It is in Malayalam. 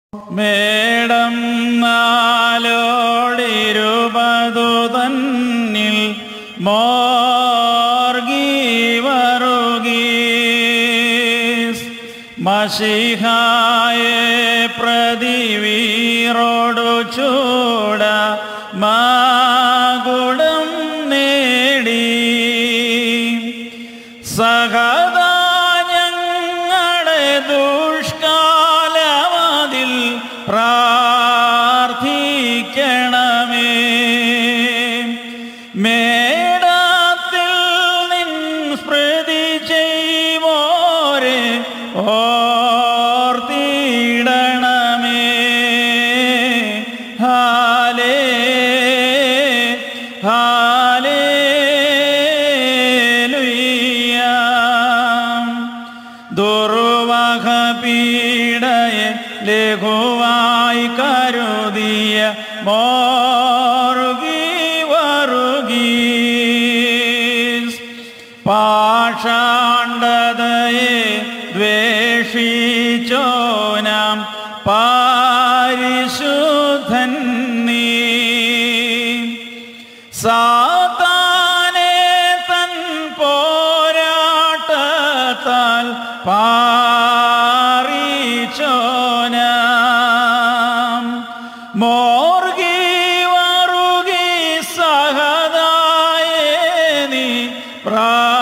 മേടം നാലോടിരുപതു തന്നിൽ മോർഗി വറുകീസ് മഷിഹായെ പ്രതിവീറോടു ചൂട മാകുടം നേടി സഹദാഞ്ഞങ്ങളെ ദുഷ്കാലമതിൽ പ്രാർത്ഥിക്കണമേ മേടത്തിൽ നിൻ സ്മൃതി ചെയ്യുമോരെ ഓർത്തിടണമേ ഹാലേ ഹാലേലുയ്യ ദുർവഹ പീഡയെ ലഘുവായി കരുതിയ മോറുകി വരുകി പാഷാണ്ഡതയെ ദ്വേഷിച്ചോനാം പാരിശുദ്ധൻ നീ സാതാനെ തൻ പോരാട്ടത്താൽ പാറിച്ചോനാം മോർഗി വറുകി സഹദായേ നീ പ്രാ